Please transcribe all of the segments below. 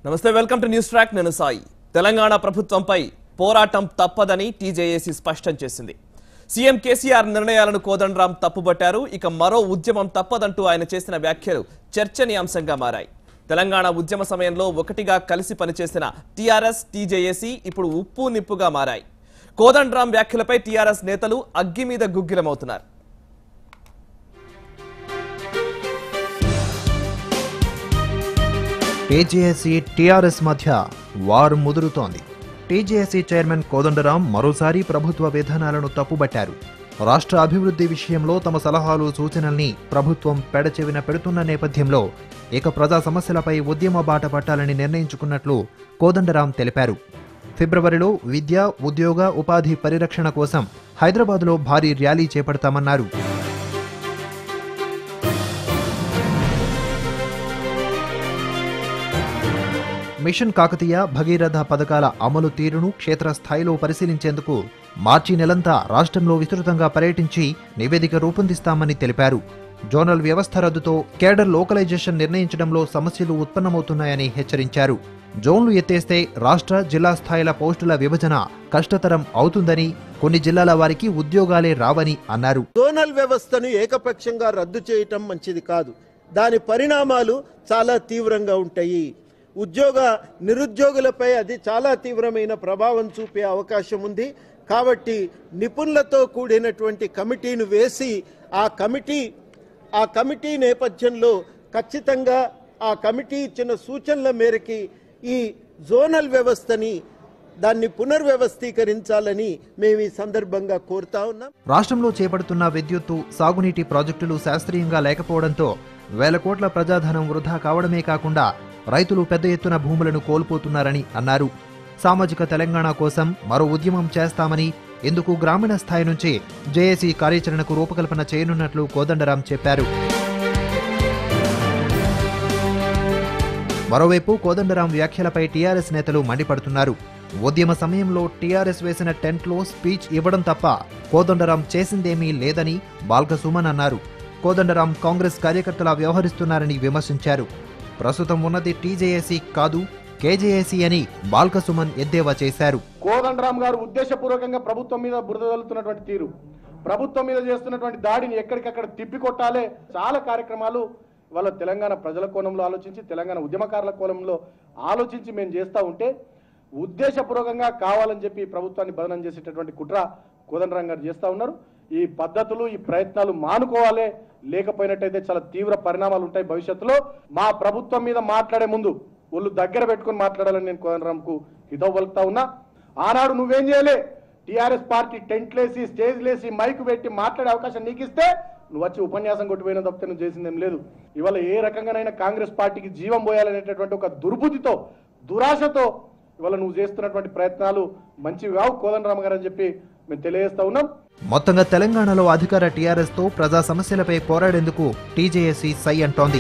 నమస్తే welcome to news track నేను సాయి తెలంగాణ ప్రభుత్వంపై పోరాటం తప్పదని టీజేఏసీ స్పష్టం చేసింది సీఎం కేసీఆర్ నిర్ణయాలను కోదండరాం తప్పుబట్టారు ఇక మరో ఉద్యమం తప్పదంటూ ఆయన చేసిన వ్యాఖ్యలు చర్చనీయాంశంగా మారాయి తెలంగాణ ఉద్యమ సమయంలో ఒకటిగా కలిసి పనిచేసిన టీఆర్ఎస్ టీజేఏసీ ఇప్పుడు ఉప్పు నిప్పుగా మారాయి కోదండరాం వ్యాఖ్యలపై టీఆర్ఎస్ నేతలు అగ్గి మీద గుగ్గిలమవుతున్నారు టీజేఎస్సీ టీఆర్ఎస్ మధ్య వారు ముదురుతోంది టీజేఎస్సీ చైర్మన్ కోదండరాం మరోసారి ప్రభుత్వ విధానాలను తప్పుబట్టారు రాష్ట్ర అభివృద్ధి విషయంలో తమ సలహాలు సూచనల్ని ప్రభుత్వం పెడచెవిన పెడుతున్న నేపథ్యంలో ఇక ప్రజా సమస్యలపై ఉద్యమ బాట పట్టాలని నిర్ణయించుకున్నట్లు కోదండరాం తెలిపారు ఫిబ్రవరిలో విద్య ఉద్యోగ ఉపాధి పరిరక్షణ కోసం హైదరాబాద్లో భారీ ర్యాలీ చేపడతామన్నారు మిషన్ కాకతీయ భగీరథ పథకాల అమలు తీరును క్షేత్రస్థాయిలో పరిశీలించేందుకు మార్చి నెలంతా రాష్ట్రంలో విస్తృతంగా పర్యటించి నివేదిక రూపొందిస్తామని తెలిపారు జోనల్ వ్యవస్థ రద్దుతో కేడర్ లోకలైజేషన్ నిర్ణయించడంలో సమస్యలు ఉత్పన్నమవుతున్నాయని హెచ్చరించారు జోన్లు ఎత్తేస్తే రాష్ట్ర జిల్లా స్థాయిల పోస్టుల విభజన కష్టతరం అవుతుందని కొన్ని జిల్లాల వారికి ఉద్యోగాలే రావని అన్నారు జోనల్ వ్యవస్థను ఏకపక్షంగా రద్దు చేయటం మంచిది కాదు దాని పరిణామాలు చాలా తీవ్రంగా ఉంటాయి ఉద్యోగ నిరుద్యోగులపై అది చాలా తీవ్రమైన ప్రభావం చూపే అవకాశం ఉంది కాబట్టి నిపుణులతో కూడినటువంటి కమిటీని వేసి ఆ కమిటీ ఆ కమిటీ నేపథ్యంలో ఖచ్చితంగా ఆ కమిటీ ఇచ్చిన సూచనల మేరకి ఈ జోనల్ వ్యవస్థని దాన్ని పునర్వ్యవస్థీకరించాలని మేము ఈ సందర్భంగా కోరుతా ఉన్నాం రాష్ట్రంలో చేపడుతున్న విద్యుత్తు సాగునీటి ప్రాజెక్టులు శాస్త్రీయంగా లేకపోవడంతో వేల కోట్ల ప్రజాధనం వృధా కావడమే కాకుండా రైతులు పెద్ద ఎత్తున భూములను కోల్పోతున్నారని అన్నారు సామాజిక తెలంగాణ కోసం మరో ఉద్యమం చేస్తామని ఇందుకు గ్రామీణ స్థాయి నుంచి జేఏసీ కార్యాచరణకు రూపకల్పన చేయనున్నట్లు కోదండరాం చెప్పారు మరోవైపు కోదండరాం వ్యాఖ్యలపై టీఆర్ఎస్ నేతలు మండిపడుతున్నారు ఉద్యమ సమయంలో టీఆర్ఎస్ వేసిన టెంట్లో స్పీచ్ ఇవ్వడం తప్ప కోదండరాం చేసిందేమీ లేదని బాల్క సుమన్ అన్నారు కోదండరాం కాంగ్రెస్ కార్యకర్తలా వ్యవహరిస్తున్నారని విమర్శించారు ప్రస్తుతం ఉన్నది టీజేఏసీ కాదు కేజేఏసీ అని బాల్క సుమన్ ఎద్దేవా చేశారు కోదండరామ్ గారు ఉద్దేశపూర్వకంగా ప్రభుత్వం మీద బురద జల్లుతున్నటువంటి తీరు ప్రభుత్వం మీద చేస్తున్నటువంటి దాడిని ఎక్కడికక్కడ తిప్పికొట్టాలే చాలా కార్యక్రమాలు వాళ్ళ తెలంగాణ ప్రజల కోణంలో ఆలోచించి తెలంగాణ ఉద్యమకారుల కోణంలో ఆలోచించి మేము చేస్తూ ఉంటే ఉద్దేశపూర్వకంగా కావాలని చెప్పి ఈ ప్రభుత్వాన్ని బదనం చేసేటటువంటి కుట్ర కోదండరాం గారు చేస్తూ ఉన్నారు ఈ పద్ధతులు ఈ ప్రయత్నాలు మానుకోవాలి లేకపోయినట్టయితే చాలా తీవ్ర పరిణామాలు ఉంటాయి భవిష్యత్తులో మా ప్రభుత్వం మీద మాట్లాడే ముందు ఒళ్ళు దగ్గర పెట్టుకొని మాట్లాడాలని నేను కోదండరాంకు హితవు పలుకుతా ఉన్నా ఆనాడు నువ్వేం చేయలే టీఆర్ఎస్ పార్టీ టెంట్లేసి స్టేజ్లేసి మైకు పెట్టి మాట్లాడే అవకాశం నీకు ఇస్తే నువ్వు వచ్చి ఉపన్యాసం కొట్టిపోయిన తప్పితే నువ్వు చేసిందేం లేదు ఇవాళ ఏ రకంగానైనా కాంగ్రెస్ పార్టీకి జీవం పోయాలనేటటువంటి ఒక దుర్బుద్ధితో దురాశతో ఇవాళ నువ్వు చేస్తున్నటువంటి ప్రయత్నాలు మంచివి కావు కోదండరామ గారు అని చెప్పి మేము తెలియజేస్తా ఉన్నాం మొత్తంగా తెలంగాణలో అధికార టీఆర్ఎస్ తో ప్రజా సమస్యలపై పోరాడేందుకు టీజేఏసీ సై అంటోంది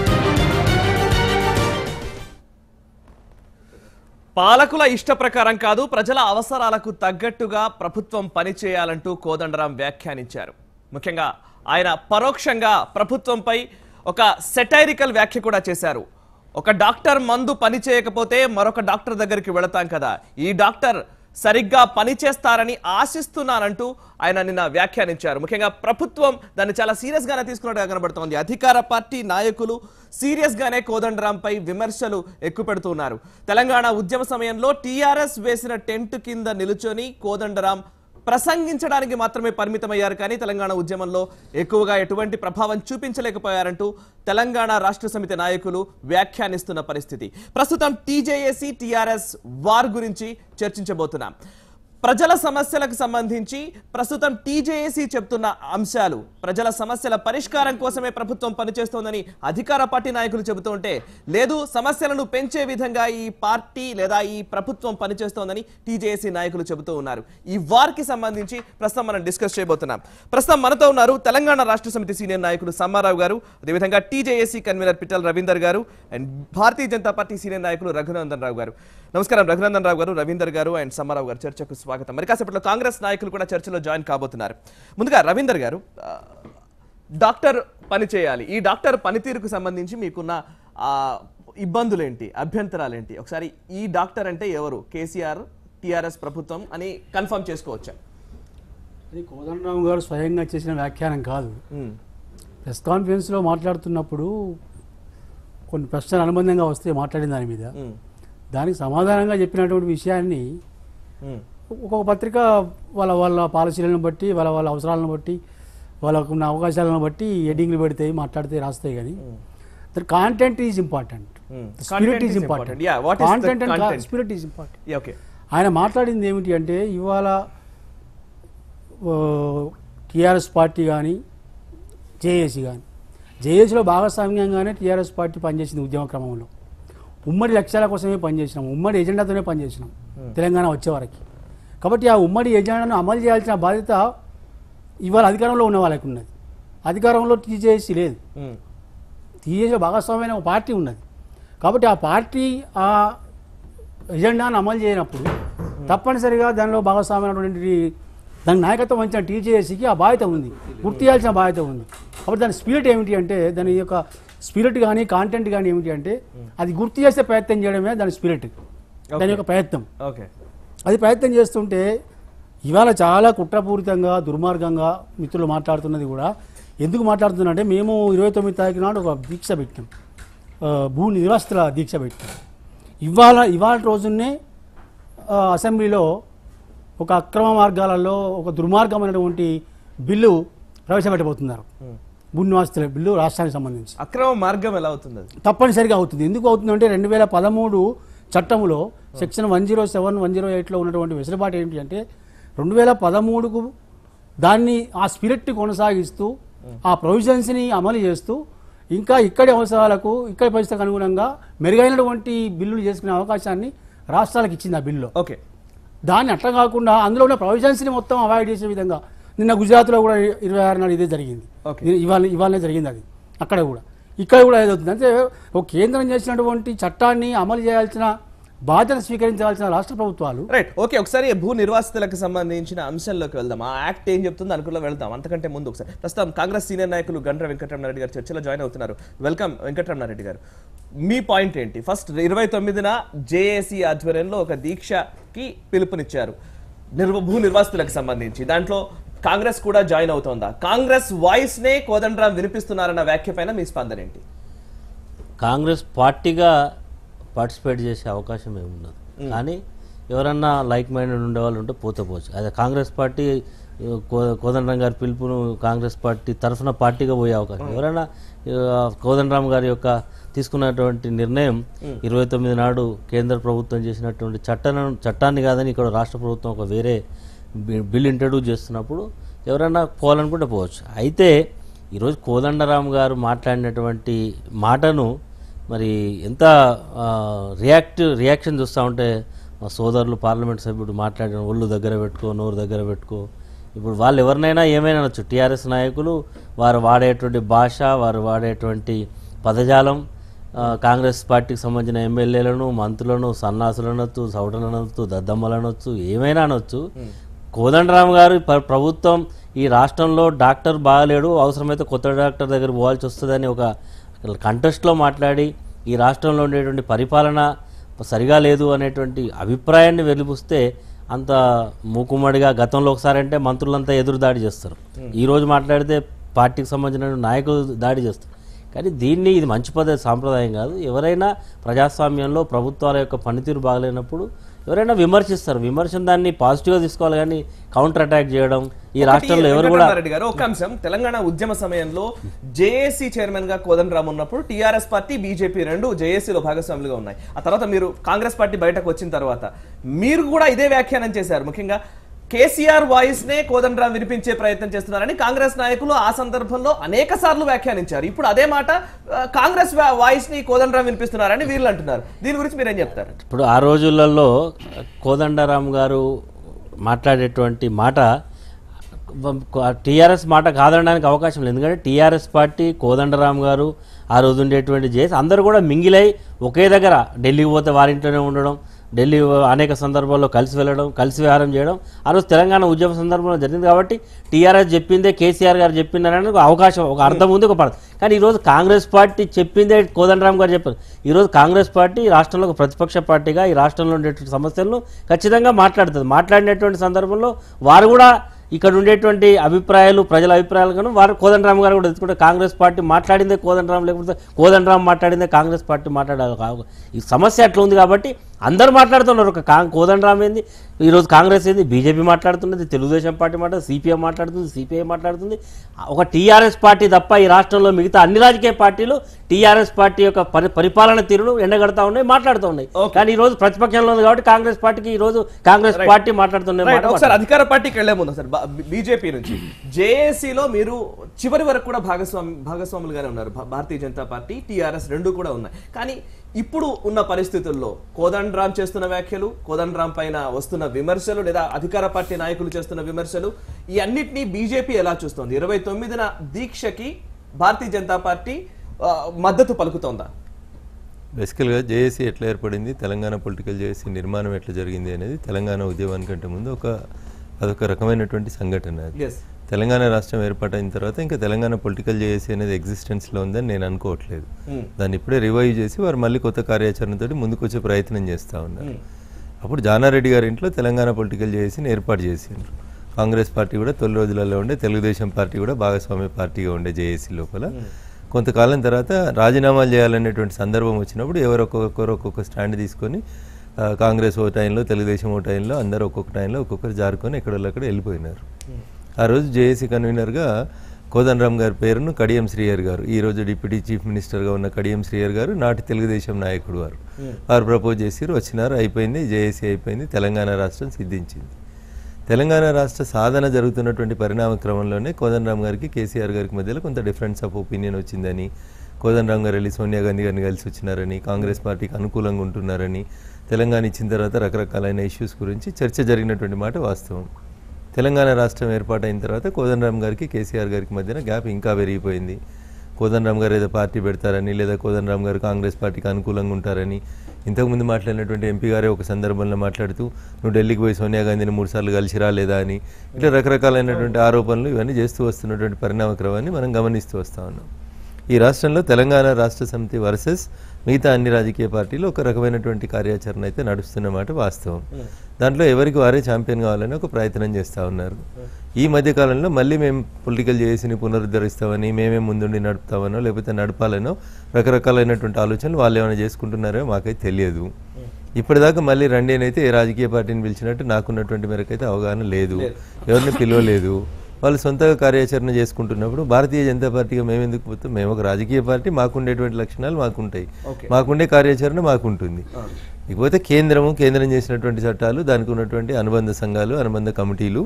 పాలకుల ఇష్ట ప్రకారం కాదు ప్రజల అవసరాలకు తగ్గట్టుగా ప్రభుత్వం పనిచేయాలంటూ కోదండరాం వ్యాఖ్యానించారు ముఖ్యంగా ఆయన పరోక్షంగా ప్రభుత్వంపై ఒక సెటైరికల్ వ్యాఖ్య కూడా చేశారు ఒక డాక్టర్ మందు పని చేయకపోతే మరొక డాక్టర్ దగ్గరికి వెళతాం కదా ఈ డాక్టర్ సరిగ్గా పనిచేస్తారని ఆశిస్తున్నానంటూ ఆయన నిన్న వ్యాఖ్యానించారు ముఖ్యంగా ప్రభుత్వం దాన్ని చాలా సీరియస్ గానే తీసుకున్నట్టుగా కనబడుతోంది అధికార పార్టీ నాయకులు సీరియస్ గానే కోదండరాంపై విమర్శలు ఎక్కుపెడుతున్నారు తెలంగాణ ఉద్యమ సమయంలో టీఆర్ఎస్ వేసిన టెంట్ కింద నిలుచొని కోదండరాం ప్రసంగించడానికి మాత్రమే పరిమితమయ్యారు కానీ తెలంగాణ ఉద్యమంలో ఎక్కువగా ఎటువంటి ప్రభావం చూపించలేకపోయారంటూ తెలంగాణ రాష్ట్ర సమితి నాయకులు వ్యాఖ్యానిస్తున్న పరిస్థితి ప్రస్తుతం టీజేఏసీ టీఆర్ఎస్ వార్ గురించి చర్చించబోతున్నాం ప్రజల సమస్యలకు సంబంధించి ప్రస్తుతం టీజేఏసీ చెప్తున్న అంశాలు ప్రజల సమస్యల పరిష్కారం కోసమే ప్రభుత్వం పనిచేస్తోందని అధికార పార్టీ నాయకులు చెబుతుంటే లేదు సమస్యలను పెంచే విధంగా ఈ పార్టీ లేదా ఈ ప్రభుత్వం పనిచేస్తోందని టీజేఏసీ నాయకులు చెబుతూ ఉన్నారు ఈ వార్కి సంబంధించి ప్రస్తుతం మనం డిస్కస్ చేయబోతున్నాం ప్రస్తుతం మనతో ఉన్నారు తెలంగాణ రాష్ట్ర సమితి సీనియర్ నాయకులు సమ్మారావు గారు అదేవిధంగా TJAC convener Pittal Ravinder garu and Bharatiya Janata party senior నాయకులు రఘునందన్ రావు గారు నమస్కారం రఘునందన్ రావు గారు రవీందర్ గారు అండ్ సమ్మారావు గారు చర్చకు స్వాగతం మరి కాసేపట్లో కాంగ్రెస్ నాయకులు కూడా చర్చలో జాయిన్ కాబోతున్నారు ముందుగా రవీందర్ గారు ఆ, డాక్టర్ పని చేయాలి ఈ డాక్టర్ పనితీరుకు సంబంధించి మీకున్న ఆ, ఇబ్బందులు ఏంటి అభ్యంతరాలు ఏంటి ఒకసారి ఈ డాక్టర్ అంటే ఎవరు కేసీఆర్ టిఆర్ఎస్ ప్రభుత్వం అని కన్ఫర్మ్ చేసుకోవచ్చా అది కోదండరామ్ గారు స్వయంగా చేసిన వ్యాఖ్యానం కాదు ఉమ్, ప్రెస్ కాన్ఫరెన్స్లో మాట్లాడుతున్నప్పుడు కొన్ని ప్రశ్నలు అనుబంధంగా వస్తే మాట్లాడిన దాని మీద ఉమ్, దానికి సమాధానంగా చెప్పినటువంటి విషయాన్ని ఉమ్, ఒక్కొక్క పత్రిక వాళ్ళ వాళ్ళ పాలసీలను బట్టి వాళ్ళ వాళ్ళ అవసరాలను బట్టి వాళ్ళకు ఉన్న అవకాశాలను బట్టి హెడ్డింగ్లు పెడతాయి మాట్లాడితే రాస్తాయి కానీ the content is important Hmm. Spirit Content is is important important. Yeah, what is the content and content? Spirit is important yeah, okay ఆయన మాట్లాడింది ఏమిటి అంటే ఇవాళ టీఆర్ఎస్ పార్టీ కానీ జేఏసీ కానీ జేఏసీలో భాగస్వామ్యంగానే టీఆర్ఎస్ పార్టీ పనిచేసింది ఉద్యమ క్రమంలో ఉమ్మడి లక్ష్యాల కోసమే పనిచేసినాం ఉమ్మడి ఎజెండాతోనే పనిచేసినాం తెలంగాణ వచ్చే వరకు కాబట్టి ఆ ఉమ్మడి ఎజెండాను అమలు చేయాల్సిన బాధ్యత ఇవాళ అధికారంలో ఉన్న వాళ్ళకి ఉన్నది అధికారంలో టీజేసీ లేదు ఉమ్, టీజేసీ భాగస్వామ్యమైన ఒక పార్టీ ఉన్నది కాబట్టి ఆ పార్టీ ఆ ఎజెండాను అమలు చేయనప్పుడు తప్పనిసరిగా దానిలో భాగస్వామైనటువంటి దాని నాయకత్వం వహించిన టీజేసీకి ఆ బాధ్యత ఉంది గుర్తు చేయాల్సిన బాధ్యత ఉంది కాబట్టి దాని స్పిరిట్ ఏమిటి అంటే దాని యొక్క స్పిరిట్ కానీ కాంటెంట్ కానీ ఏమిటి అంటే అది గుర్తు చేసే ప్రయత్నం చేయడమే దాని స్పిరిట్ దాని యొక్క ప్రయత్నం ఓకే అది ప్రయత్నం చేస్తుంటే ఇవాళ చాలా కుట్రపూరితంగా దుర్మార్గంగా మిత్రులు మాట్లాడుతున్నది కూడా ఎందుకు మాట్లాడుతున్నా అంటే మేము ఇరవై తొమ్మిది తారీఖు నాడు ఒక దీక్ష పెట్టాం ఆ, భూ నివాసితుల దీక్ష పెట్టాం ఇవాళ ఇవాళ రోజునే ఆ, అసెంబ్లీలో ఒక అక్రమ మార్గాలలో ఒక దుర్మార్గమైనటువంటి బిల్లు ప్రవేశపెట్టబోతున్నారు భూ నివాసితుల బిల్లు రాష్ట్రానికి సంబంధించి అక్రమ మార్గం ఎలా అవుతుంది అది తప్పనిసరిగా అవుతుంది ఎందుకు అవుతుందంటే రెండు వేల పదమూడు చట్టంలో section one zero seven one zero ఎయిట్లో ఉన్నటువంటి వెసులుబాటు ఏంటి అంటే రెండు వేల పదమూడుకు దాన్ని ఆ స్పిరిట్ కొనసాగిస్తూ ఆ ప్రొవిజన్స్ని అమలు చేస్తూ ఇంకా ఇక్కడి అవసరాలకు ఇక్కడి పరిస్థితికి అనుగుణంగా మెరుగైనటువంటి బిల్లులు చేసుకునే అవకాశాన్ని రాష్ట్రాలకు ఇచ్చింది ఆ బిల్లులో ఓకే దాన్ని అట్లా కాకుండా అందులో ఉన్న ప్రొవిజన్స్ని మొత్తం అవాయిడ్ చేసే విధంగా నిన్న గుజరాత్లో కూడా ఇరవై ఆరు నాడు ఇదే జరిగింది Okay. ఇది ఇవాళ ఇవాళనే జరిగింది అది అక్కడ కూడా ఇక్కడ కూడా ఏదవుతుంది అంటే ఒక కేంద్రం చేసినటువంటి చట్టాన్ని అమలు చేయాల్సిన బాధ్యత స్వీకరించాల్సిన రాష్ట్ర ప్రభుత్వాలు రైట్ ఓకే ఒకసారి భూ నిర్వాసితులకు సంబంధించిన అంశంలోకి వెళ్దాం ఆ యాక్ట్ ఏం చెప్తుందో అనుకున్న వెళ్దాం అంతకంటే ముందు ఒకసారి ప్రస్తుతం కాంగ్రెస్ సీనియర్ నాయకులు గండ్ర వెంకటరమణారెడ్డి గారు చర్చలో జాయిన్ అవుతున్నారు వెల్కమ్ వెంకటరమణారెడ్డి గారు మీ పాయింట్ ఏంటి ఫస్ట్ ఇరవై తొమ్మిదిన జేఏసీ ఆధ్వర్యంలో ఒక దీక్షకి పిలుపునిచ్చారు నిర్వ భూ నిర్వాసితులకు సంబంధించి దాంట్లో కాంగ్రెస్ కూడా జాయిన్ అవుతోందా కాంగ్రెస్ వాయిస్ నే కోదండరాం వినిపిస్తున్నారన్న వ్యాఖ్య పైన మీ స్పందన ఏంటి కాంగ్రెస్ పార్టీగా పార్టిసిపేట్ చేసే అవకాశం ఏమున్నది కానీ ఎవరన్నా లైక్ మైండెడ్ ఉండే వాళ్ళు ఉంటే పోతే పోవచ్చు అదే కాంగ్రెస్ పార్టీ కో- కోదండరాం గారి పిలుపును కాంగ్రెస్ పార్టీ తరఫున పార్టీగా పోయే అవకాశం ఎవరైనా ఆ, కోదండరాం గారి యొక్క తీసుకున్నటువంటి నిర్ణయం ఇరవై తొమ్మిది నాడు కేంద్ర ప్రభుత్వం చేసినటువంటి చట్టాన్ని చట్టాన్ని కాదని ఇక్కడ రాష్ట్ర ప్రభుత్వం ఒక వేరే బి- బిల్ ఇంట్రడ్యూస్ చేస్తున్నప్పుడు ఎవరైనా పోవాలనుకుంటే పోవచ్చు అయితే ఈరోజు కోదండరాం గారు మాట్లాడినటువంటి మాటను మరి ఎంత ఆ, రియాక్ట్ రియాక్షన్ చూస్తూ ఉంటే మా సోదరులు పార్లమెంట్ సభ్యుడు మాట్లాడిన ఒళ్ళు దగ్గర పెట్టుకో నోరు దగ్గర పెట్టుకో ఇప్పుడు వాళ్ళు ఎవరినైనా ఏమైనా అనొచ్చు టీఆర్ఎస్ నాయకులు వారు వాడేటువంటి భాష వారు వాడేటువంటి పదజాలం ఆ, కాంగ్రెస్ పార్టీకి సంబంధించిన ఎమ్మెల్యేలను మంత్రులను సన్నాసులు అనొచ్చు సౌటలు అనొచ్చు దద్దమ్మలు అనొచ్చు ఏమైనా అనొచ్చు కోదండరామ్ గారు ప్ర- ప్రభుత్వం ఈ రాష్ట్రంలో డాక్టర్ బాగలేడు అవసరమైతే కొత్త డాక్టర్ దగ్గర పోవాల్సి వస్తుందని ఒక కంటెస్ట్లో మాట్లాడి ఈ రాష్ట్రంలో ఉండేటువంటి పరిపాలన సరిగా లేదు అనేటువంటి అభిప్రాయాన్ని వెలిబుస్తే అంత మూకుమ్మడిగా గతంలో ఒకసారి అంటే మంత్రులంతా ఎదురు దాడి చేస్తారు ఈ రోజు మాట్లాడితే పార్టీకి సంబంధించిన నాయకులు దాడి చేస్తారు కానీ దీన్ని ఇది మంచి పద్ధతి సాంప్రదాయం కాదు ఎవరైనా ప్రజాస్వామ్యంలో ప్రభుత్వాల యొక్క పనితీరు బాగలేనప్పుడు ఎవరైనా విమర్శిస్తారు విమర్శను దాన్ని పాజిటివ్గా తీసుకోవాలి కానీ కౌంటర్ అటాక్ చేయడం ఈ రాష్ట్రంలో ఎవరు కూడా రెడ్డి గారు ఒక అంశం తెలంగాణ ఉద్యమ సమయంలో జేఏసీ చైర్మన్ గా కోదండరామ్ ఉన్నప్పుడు టీఆర్ఎస్ పార్టీ బీజేపీ రెండు జేఏసీలో భాగస్వాములుగా ఉన్నాయి ఆ తర్వాత మీరు కాంగ్రెస్ పార్టీ బయటకు వచ్చిన తర్వాత మీరు కూడా ఇదే వ్యాఖ్యానం చేశారు ముఖ్యంగా కేసీఆర్ వాయిస్ నే కోదండరాం వినిపించే ప్రయత్నం చేస్తున్నారని కాంగ్రెస్ నాయకులు ఆ సందర్భంలో అనేక సార్లు వ్యాఖ్యానించారు ఇప్పుడు అదే మాట ఆ, కాంగ్రెస్ వాయిస్ ని కోదండరాం వినిపిస్తున్నారని వీళ్ళు అంటున్నారు దీని గురించి మీరేం చెప్తారు ఇప్పుడు ఆ రోజులలో కోదండరామ్ గారు మాట్లాడేటువంటి మాట టీఆర్ఎస్ మాట కాదనడానికి అవకాశం లేదు ఎందుకంటే టీఆర్ఎస్ పార్టీ కోదండరామ్ గారు ఆ రోజు ఉండేటువంటి జేస్ అందరూ కూడా మింగిలై ఒకే దగ్గర ఢిల్లీకి పోతే వారింట్లోనే ఉండడం ఢిల్లీ అనేక సందర్భాల్లో కలిసి వెళ్ళడం కలిసి వ్యవహారం చేయడం ఆ రోజు తెలంగాణ ఉద్యమ సందర్భంలో జరిగింది కాబట్టి టీఆర్ఎస్ చెప్పిందే కేసీఆర్ గారు చెప్పిందని ఒక అవకాశం ఒక అర్థం ఉంది ఒక పడదు కానీ ఈరోజు కాంగ్రెస్ పార్టీ చెప్పిందే కోదండరామ్ గారు చెప్పారు ఈరోజు కాంగ్రెస్ పార్టీ ఈ రాష్ట్రంలో ఒక ప్రతిపక్ష పార్టీగా ఈ రాష్ట్రంలో ఉండేటువంటి సమస్యలను ఖచ్చితంగా మాట్లాడుతుంది మాట్లాడినటువంటి సందర్భంలో వారు కూడా ఇక్కడ ఉండేటువంటి అభిప్రాయాలు ప్రజల అభిప్రాయాలు కానీ వారు కోదండరామ్ గారు కూడా ఎత్తుకుంటే కాంగ్రెస్ పార్టీ మాట్లాడిందే కోదండరామ్ లేకపోతే కోదండరామ్ మాట్లాడిందే కాంగ్రెస్ పార్టీ మాట్లాడాలి కాదు. ఈ సమస్య అట్లా ఉంది కాబట్టి అందరూ మాట్లాడుతున్నారు ఒక కా కోదండరామ్ ఏంది ఈరోజు కాంగ్రెస్ ఏంది బీజేపీ మాట్లాడుతున్నది తెలుగుదేశం పార్టీ మాట్లాడుతుంది సిపిఎం మాట్లాడుతుంది సిపిఐ మాట్లాడుతుంది ఒక టీఆర్ఎస్ పార్టీ తప్ప ఈ రాష్ట్రంలో మిగతా అన్ని రాజకీయ పార్టీలు టీఆర్ఎస్ పార్టీ యొక్క పరి పరిపాలన తీరును ఎండగడతా ఉన్నాయి మాట్లాడుతూ ఉన్నాయి కానీ ఈ రోజు ప్రతిపక్షంలో ఉంది కాబట్టి కాంగ్రెస్ పార్టీకి ఈ రోజు కాంగ్రెస్ పార్టీ మాట్లాడుతున్న రైట్ మాట ఒకసారి అధికార పార్టీకి వెళ్లే ముందు సార్ బీజేపీ నుంచి జేఏసీలో మీరు చివరి వరకు కూడా భాగస్వామి భాగస్వాములుగానే ఉన్నారు భా- భారతీయ జనతా పార్టీ టీఆర్ఎస్ రెండు కూడా ఉన్నాయి కానీ ఇప్పుడు ఉన్న పరిస్థితుల్లో కోదండ్ రామ్ చేస్తున్న వ్యాఖ్యలు కోదండ్ రామ్ పైన వస్తున్న విమర్శలు లేదా అధికార పార్టీ నాయకులు చేస్తున్న విమర్శలు ఈ అన్నిటినీ బీజేపీ ఎలా చూస్తోంది ఇరవై తొమ్మిదిన దీక్షకి భారతీయ జనతా పార్టీ ఆ, మద్దతు పలుకుతోందా బేసికల్గా జేఏసీ ఎట్లా ఏర్పడింది తెలంగాణ పొలిటికల్ జేఏసీ నిర్మాణం ఎట్లా జరిగింది అనేది తెలంగాణ ఉద్యమానికంటే ముందు ఒక అదొక రకమైనటువంటి సంఘటన అది ఎస్ తెలంగాణ రాష్ట్రం ఏర్పాటైన తర్వాత ఇంకా తెలంగాణ పొలిటికల్ జేఏసీ అనేది ఎగ్జిస్టెన్స్లో ఉందని నేను అనుకోవట్లేదు దాన్ని ఇప్పుడే రివైవ్ చేసి వారు మళ్ళీ కొత్త కార్యాచరణతో ముందుకు వచ్చే ప్రయత్నం చేస్తూ ఉన్నారు అప్పుడు జానారెడ్డి గారి ఇంట్లో తెలంగాణ పొలిటికల్ జేఏసీని ఏర్పాటు చేసిండ్రు కాంగ్రెస్ పార్టీ కూడా తొలి రోజులలో ఉండే తెలుగుదేశం పార్టీ కూడా భాగస్వామ్య పార్టీగా ఉండే జేఏసీ లోపల కొంతకాలం తర్వాత రాజీనామాలు చేయాలనేటువంటి సందర్భం వచ్చినప్పుడు ఎవరు ఒక్కొక్కరు ఒక్కొక్క స్టాండ్ తీసుకొని ఆ, కాంగ్రెస్ ఓ టైంలో తెలుగుదేశం ఓ టైంలో అందరూ ఒక్కొక్క టైంలో ఒక్కొక్కరు జారుకొని ఎక్కడోళ్ళక్కడ వెళ్ళిపోయినారు ఆ రోజు జేఏసీ కన్వీనర్గా కోదండరామ్ గారి పేరును కడియం శ్రీయర్ గారు ఈ రోజు డిప్యూటీ చీఫ్ మినిస్టర్గా ఉన్న కడియం శ్రీయర్ గారు నాటి తెలుగుదేశం నాయకుడు వారు వారు ప్రపోజ్ చేసి వచ్చినారు అయిపోయింది జేఏసీ అయిపోయింది తెలంగాణ రాష్ట్రం సిద్ధించింది తెలంగాణ రాష్ట్ర సాధన జరుగుతున్నటువంటి పరిణామ క్రమంలోనే కోదండరామ్ గారికి కేసీఆర్ గారికి మధ్యలో కొంత డిఫరెన్స్ ఆఫ్ ఒపీనియన్ వచ్చిందని కోదండరామ్ గారు వెళ్ళి సోనియా గాంధీ గారిని కలిసి వచ్చినారని కాంగ్రెస్ పార్టీకి అనుకూలంగా ఉంటున్నారని తెలంగాణ ఇచ్చిన తర్వాత రకరకాలైన ఇష్యూస్ గురించి చర్చ జరిగినటువంటి మాట వాస్తవం తెలంగాణ రాష్ట్రం ఏర్పాటైన తర్వాత కోదండరామ్ గారికి కేసీఆర్ గారికి మధ్యన గ్యాప్ ఇంకా పెరిగిపోయింది కోదండరామ్ గారు ఏదో పార్టీ పెడతారని లేదా కోదండరామ్ గారు కాంగ్రెస్ పార్టీకి అనుకూలంగా ఉంటారని ఇంతకుముందు మాట్లాడినటువంటి ఎంపీ గారే ఒక సందర్భంలో మాట్లాడుతూ నువ్వు ఢిల్లీకి పోయి సోనియా గాంధీని మూడుసార్లు కలిసి రాలేదా అని ఇట్లా రకరకాలైనటువంటి ఆరోపణలు ఇవన్నీ చేస్తూ వస్తున్నటువంటి పరిణామ క్రమాన్ని మనం గమనిస్తూ వస్తా ఉన్నాం ఈ రాష్ట్రంలో తెలంగాణ రాష్ట్ర సమితి వర్సెస్ మిగతా అన్ని రాజకీయ పార్టీలు ఒక రకమైనటువంటి కార్యాచరణ అయితే నడుస్తున్నమాట వాస్తవం దాంట్లో ఎవరికి వారే ఛాంపియన్ కావాలని ఒక ప్రయత్నం చేస్తూ ఉన్నారు ఈ మధ్య కాలంలో మళ్ళీ మేము పొలిటికల్ చేసిని పునరుద్ధరిస్తామని మేమే ముందుండి నడుపుతామనో లేకపోతే నడపాలనో రకరకాలైనటువంటి ఆలోచనలు వాళ్ళు ఏమైనా చేసుకుంటున్నారో మాకైతే తెలియదు ఇప్పటిదాకా మళ్ళీ రండి అని అయితే ఏ రాజకీయ పార్టీని పిలిచినట్టు నాకున్నటువంటి మేరకైతే అవగాహన లేదు ఎవరిని పిలవలేదు వాళ్ళు సొంతగా కార్యాచరణ చేసుకుంటున్నప్పుడు భారతీయ జనతా పార్టీగా మేము ఎందుకు పోతాం మేము ఒక రాజకీయ పార్టీ మాకుండేటువంటి లక్షణాలు మాకుంటాయి మాకుండే కార్యాచరణ మాకుంటుంది ఇకపోతే కేంద్రము కేంద్రం చేసినటువంటి చట్టాలు దానికి ఉన్నటువంటి అనుబంధ సంఘాలు అనుబంధ కమిటీలు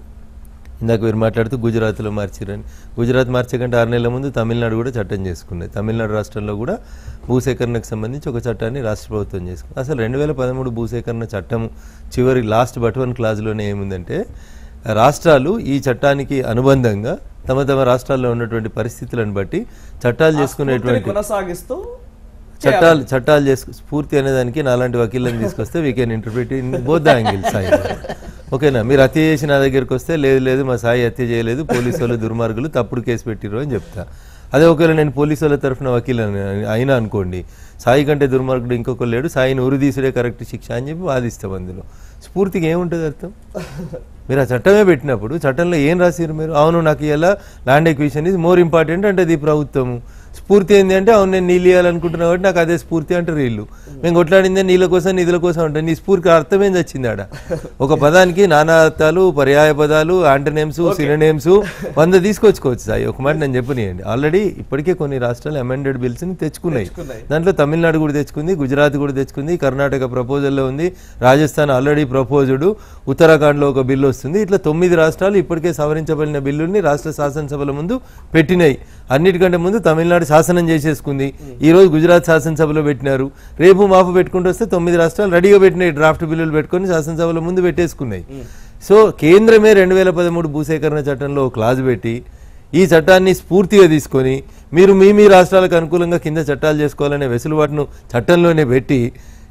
ఇందాక మీరు మాట్లాడుతూ గుజరాత్లో మార్చిరని గుజరాత్ మార్చే కంటే ఆరు నెలల ముందు తమిళనాడు కూడా చట్టం చేసుకున్నది తమిళనాడు రాష్ట్రంలో కూడా భూసేకరణకు సంబంధించి ఒక చట్టాన్ని రాష్ట్ర ప్రభుత్వం చేసుకుంది అసలు రెండు వేల పదమూడు భూసేకరణ చట్టం చివరి లాస్ట్ బట్ వన్ క్లాజ్లోనే ఏముందంటే రాష్ట్రాలు ఈ చట్టానికి అనుబంధంగా తమ తమ రాష్ట్రాల్లో ఉన్నటువంటి పరిస్థితులను బట్టి చట్టాలు చేసుకునేటువంటి కొనసాగిస్తూ చట్టాలు చట్టాలు చేసుకు స్ఫూర్తి అనే దానికి నాలాంటి వకీళ్ళని తీసుకొస్తే we can interpret in both the angle Sai ఓకేనా మీరు హత్య చేసి నా దగ్గరికి వస్తే లేదు లేదు మా సాయి హత్య చేయలేదు పోలీసు వాళ్ళు దుర్మార్గులు తప్పుడు కేసు పెట్టిర్రు అని చెప్తా అదే ఒకవేళ నేను పోలీసు వాళ్ళ తరఫున వకీల్ అయినా అనుకోండి సాయి కంటే దుర్మార్గుడు ఇంకొకరు లేడు సాయిని ఉరిదీసుడే కరెక్ట్ శిక్ష అని చెప్పి వాదిస్తాం అందులో స్ఫూర్తికి ఏముంటుంది అర్థం మీరు ఆ చట్టమే పెట్టినప్పుడు చట్టంలో ఏం రాసిరు మీరు అవును నాకు ఇలా ల్యాండ్ ఎక్విషన్ ఇది మోర్ ఇంపార్టెంట్ అంటే అది ప్రభుత్వము స్ఫూర్తి ఏంటి అంటే అవును నేను నీళ్ళు ఇవ్వాలనుకుంటున్నా కాబట్టి నాకు అదే స్ఫూర్తి అంటారు వీళ్ళు మేము కొట్లాడిందే నీళ్ళ కోసం నిధుల కోసం అంటే నీ స్ఫూర్తి అర్థం ఏం వచ్చింది ఆడ ఒక పదానికి నానా అర్థాలు పర్యాయ పదాలు ఆంటనేమ్స్ సిననేమ్స్ వంద తీసుకొచ్చుకోవచ్చు సాయి ఒక మాట నేను చెప్పనియండి ఆల్రెడీ ఇప్పటికే కొన్ని రాష్ట్రాలు అమెండెడ్ బిల్స్ ని తెచ్చుకున్నాయి దాంట్లో తమిళనాడు కూడా తెచ్చుకుంది గుజరాత్ కూడా తెచ్చుకుంది కర్ణాటక ప్రపోజల్లో ఉంది రాజస్థాన్ ఆల్రెడీ ప్రపోజుడు ఉత్తరాఖండ్లో ఒక బిల్లు వస్తుంది ఇట్లా తొమ్మిది రాష్ట్రాలు ఇప్పటికే సవరించబడిన బిల్లుల్ని రాష్ట్ర శాసనసభల ముందు పెట్టినాయి అన్నిటికంటే ముందు తమిళనాడు శాసనం చేసేసుకుంది ఈ రోజు గుజరాత్ శాసనసభలో పెట్టినారు రేపు మాపు పెట్టుకుంటూ వస్తే తొమ్మిది రాష్ట్రాలు రెడీగా పెట్టినాయి డ్రాఫ్ట్ బిల్లులు పెట్టుకొని శాసనసభల ముందు పెట్టేసుకున్నాయి సో కేంద్రమే రెండు వేల పదమూడు భూసేకరణ చట్టంలో ఒక క్లాజ్ పెట్టి ఈ చట్టాన్ని స్ఫూర్తిగా తీసుకొని మీరు మీ మీ రాష్ట్రాలకు అనుకూలంగా కింద చట్టాలు చేసుకోవాలనే వెసులుబాటును చట్టంలోనే పెట్టి